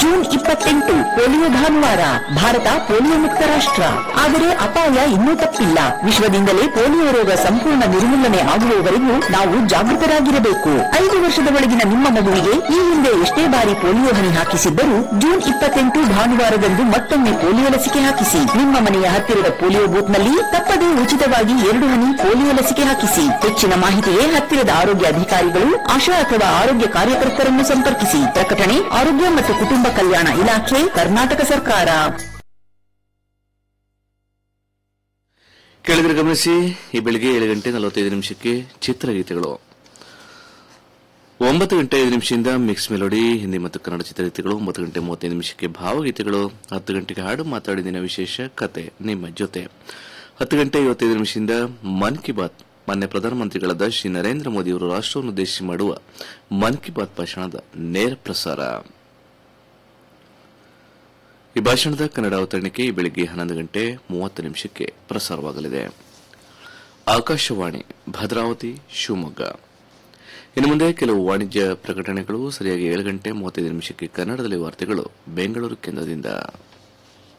June ಇಪ್ಪತ್ತೆಂಟು polio ಭಾನುವಾರ Bharat polio ಮುಕ್ತ ರಾಷ್ಟ್ರ ಆದರೆ ಅಪಾಯ ಇನ್ನೂ ತಪ್ಪಿಲ್ಲ ವಿಶ್ವದಿಂದಲೇ ಪೋಲಿಯೋ ರೋಗ ಸಂಪೂರ್ಣ ನಿರ್ಮೂಲನೆ ಆಗುವವರೆಗೂ ನಾವು ಜಾಗೃತರಾಗಿರಬೇಕು ಐದು ವರ್ಷದ ಒಳಗಿನ ನಿಮ್ಮ ಮಗುವಿಗೆ ಈ ಹಿಂದೆ ಎಷ್ಟೇ ಬಾರಿ ಪೋಲಿಯೋ ಹನಿ ಹಾಕಿಸಿದ್ದರೂ ಜೂನ್ ಇಪ್ಪತ್ತೆಂಟು ಭಾನುವಾರದಂದು ಮತ್ತೊಮ್ಮೆ ಪೋಲಿಯೋ ಲಸಿಕೆ ಹಾಕಿಸಿ ನಿಮ್ಮ ಮನೆಯ ಹತ್ತಿರದ ಪೋಲಿಯೋ ಬೂತ್ನಲ್ಲಿ ತಪ್ಪದೇ ಉಚಿತವಾಗಿ ಎರಡು ಹನಿ ಪೋಲಿಯೋ ಲಸಿಕೆ ಹಾಕಿಸಿ ಹೆಚ್ಚಿನ ಮಾಹಿತಿಗೆ ಹತ್ತಿರದ ಆರೋಗ್ಯ ಅಧಿಕಾರಿಗಳು ಆಶಾ ಅಥವಾ ಆರೋಗ್ಯ ಕಾರ್ಯಕರ್ತರನ್ನು ಸಂಪರ್ಕಿಸಿ ಪ್ರಕಟಣೆ ಆರೋಗ್ಯ ಮತ್ತು ಕುಟುಂಬ ಕಲ್ಯಾಣ ಇಲಾಖೆ ಕರ್ನಾಟಕ ಸರ್ಕಾರ ಕೇಳಿದ್ರೆ ಗಮನಿಸಿ ಈ ಬೆಳಿಗ್ಗೆ ಏಳು ಗಂಟೆ ನಲವತ್ತೈದು ನಿಮಿಷಕ್ಕೆ ಚಿತ್ರಗೀತೆಗಳು ಒಂಬತ್ತು ಗಂಟೆ ಐದು ನಿಮಿಷದಿಂದ ಮಿಕ್ಸ್ ಮೆಲೋಡಿ ಹಿಂದಿ ಮತ್ತು ಕನ್ನಡ ಚಿತ್ರಗೀತೆಗಳು ಒಂಬತ್ತು ಗಂಟೆ ಮೂವತ್ತೈದು ನಿಮಿಷಕ್ಕೆ ಭಾವಗೀತೆಗಳು ಹತ್ತು ಗಂಟೆಗೆ ಹಾಡು ಮಾತಾಡಿದಿನ ವಿಶೇಷ ಕತೆ ನಿಮ್ಮ ಜೊತೆ ಹತ್ತು ಗಂಟೆ ಐವತ್ತೈದು ನಿಮಿಷದಿಂದ ಮನ್ ಕಿ ಬಾತ್ ಮಾನ್ಯ ಪ್ರಧಾನಮಂತ್ರಿಗಳಾದ ಶ್ರೀ ನರೇಂದ್ರ ಮೋದಿಯವರು ರಾಷ್ಟ್ರವನ್ನು ಉದ್ದೇಶಿಸಿ ಮಾಡುವ ಮನ್ ಕಿ ಬಾತ್ ಭಾಷಣದ ನೇರ ಪ್ರಸಾರ ಈ ಭಾಷಣದ ಕನ್ನಡ ಅವತರಣಿಕೆ ಈ ಬೆಳಿಗ್ಗೆ ಹನ್ನೊಂದು ಗಂಟೆ ಮೂವತ್ತು ನಿಮಿಷಕ್ಕೆ ಪ್ರಸಾರವಾಗಲಿದೆ ಆಕಾಶವಾಣಿ ಭದ್ರಾವತಿ ಶಿವಮೊಗ್ಗ ಇನ್ನು ಮುಂದೆ ಕೆಲವು ವಾಣಿಜ್ಯ ಪ್ರಕಟಣೆಗಳು ಸರಿಯಾಗಿ ಏಳು ಗಂಟೆ ಮೂವತ್ತೈದು ನಿಮಿಷಕ್ಕೆ ಕನ್ನಡದಲ್ಲಿ ವಾರ್ತೆಗಳು ಬೆಂಗಳೂರು ಕೇಂದ್ರದಿಂದ